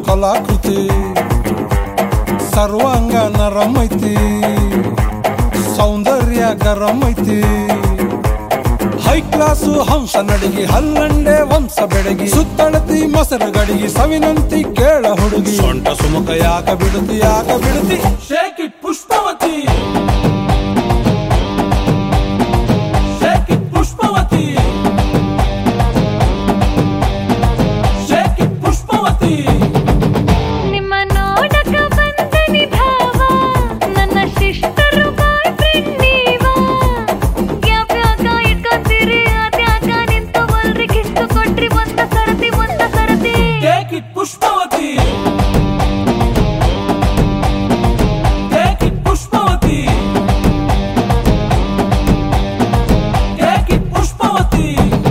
ಕಲಾಕೃತಿ ಸರ್ವಾಂಗ ನರಂ ಐತಿ ಸೌಂದರ್ಯ ಗರಂ ಐತಿ ಹೈ ಕ್ಲಾಸು ಹಂಸ ನಡಿಗೆ ಹಲ್ಲಂಡೆ ವಂಶ ಬೆಡಗಿ ಸುತ್ತಳತಿ ಮೊಸರು ಗಡಿಗೆ ಸವಿನಂತಿ ಕೇಳ ಹುಡುಗಿ ಸೊಂಟ ಸುಮುಖ ಯಾಕ ಬಿಡುತ್ತಿ ಯಾಕ ಬಿಡುತ್ತಿ shake it Pushpavati shake it Pushpavati shake it Pushpavati ನಿಮ್ಮ ನೋಡಕ ಬಂದನಿ ಭಾವ ನನ್ನ ಶಿಷ್ಟರು ಬಾಯ್ ಫ್ರೆಂಡ್ ನೀವ ಯಾವ್ಯಾಕ ಇಟ್ಕೊಂತೀರಿ ಅದ್ಯಾಕ ನಿಂತು ಬಲ್ರಿ ಕಿಸ್ತು ಕೊಟ್ರಿ ಒಂದ ಸರತಿ ಒಂದ ಸರತಿ Take it ಪುಷ್ಪವತಿ Take it ಪುಷ್ಪವತಿ Take it ಪುಷ್ಪವತಿ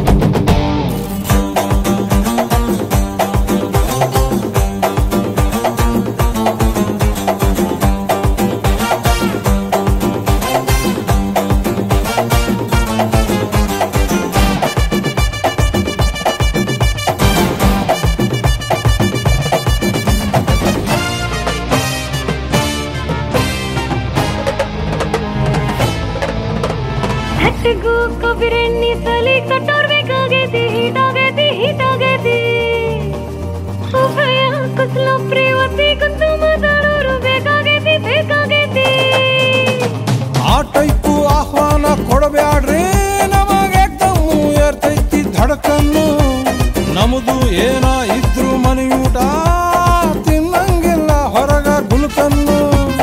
ಹಟ್ಟಿಗೂ ಕೊಬ್ಬಿರೆಣ್ಣಿ ಸಲಿ ಕಟ್ಟೋರ್ ಬೇಕಾಗೈತಿ ಹೀಟಾಗೈತಿ ಹೀಟಾಗೈತಿ ಉಭಯ ಕುಸಲ ಪ್ರೇವತಿ ಕುಂತು ಮಾತಾಡೋರು ಬೇಕಾಗೈತಿ ಬೇಕಾಗೈತಿ ಆ ಟೈಪು ಆಹ್ವಾನ ಕೊಡಬ್ಯಾಡ್ರಿ ನಮಗೆ ತಮ್ಮು ಏರ್ತೈತಿ ಧಡಕನ್ನು ನಮ್ದು ಏನ ಇದ್ರು ಮನೆಯೂಟ ತಿನ್ನಂಗಿಲ್ಲ ಹೊರಗ ಗುಲ್ಕನ್ನು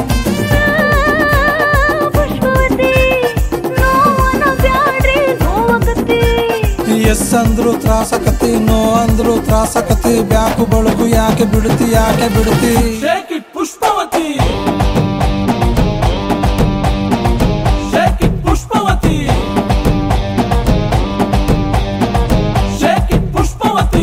ಪುಷ್ಪವತಿ ನೋವನ ಬ್ಯಾಡ್ರಿ ನೋವಾಗತ್ತಿ ಎಸ್ ಅಂದ್ರು ತ್ರಾಸಕತಿ ನೋ ಅಂದ್ರು ತ್ರಾಸಕತಿ ಬ್ಯಾಕು ಬಳಗು ಯಾಕೆ ಬಿಡುತ್ತಿ ಯಾಕೆ ಬಿಡುತ್ತಿ shake it Pushpavati shake it Pushpavati shake it Pushpavati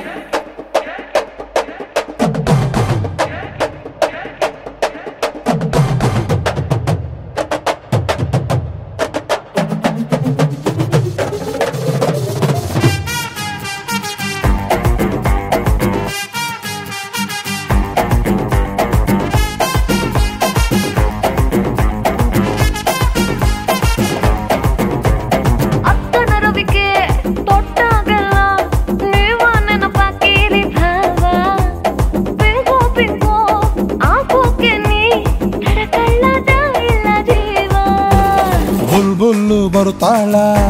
ಅಕ್ಕನ ರವಿಕೆ ತೊಟ್ಟಾಗಲ್ಲ ನೀವ ನೆನಪಾಕಿರಿ ಭಾವ ಬಿಂಗೋ ಬಿಂಗೋ ಆಗೋಕೆ ನೀ ತಡಕಳ್ಳದ ಇಲ್ಲ ಜೀವ ಬುಲ್ ಬುಲ್ಲು ಬರುತ್ತಾಳ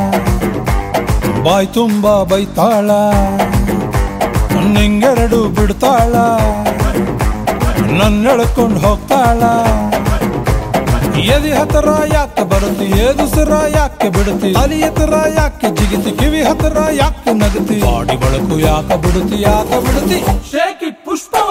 ಬಾಯ್ ತುಂಬ ಬೈತಾಳ ನಿಂಗೆರಡು ಬಿಡ್ತಾಳ ನನ್ನ ಎಳ್ಕೊಂಡು ಹೋಗ್ತಾಳ ಎದಿ ಹತ್ರ ಯಾಕೆ ಬರುತ್ತಿ ಏದುಸಿರ ಯಾಕೆ ಬಿಡುತ್ತಿ ತಲಿ ಹತ್ರ ಯಾಕೆ ಜಿಗಿತಿ ಕಿವಿ ಹತ್ರ ಯಾಕೆ ನಗತಿ ಬಾಡಿ ಬಳಕು ಯಾಕೆ ಬಿಡುತ್ತಿ ಯಾಕೆ ಬಿಡುತ್ತಿ ಶೇಕ್ ಇಟ್ ಪುಷ್ಪ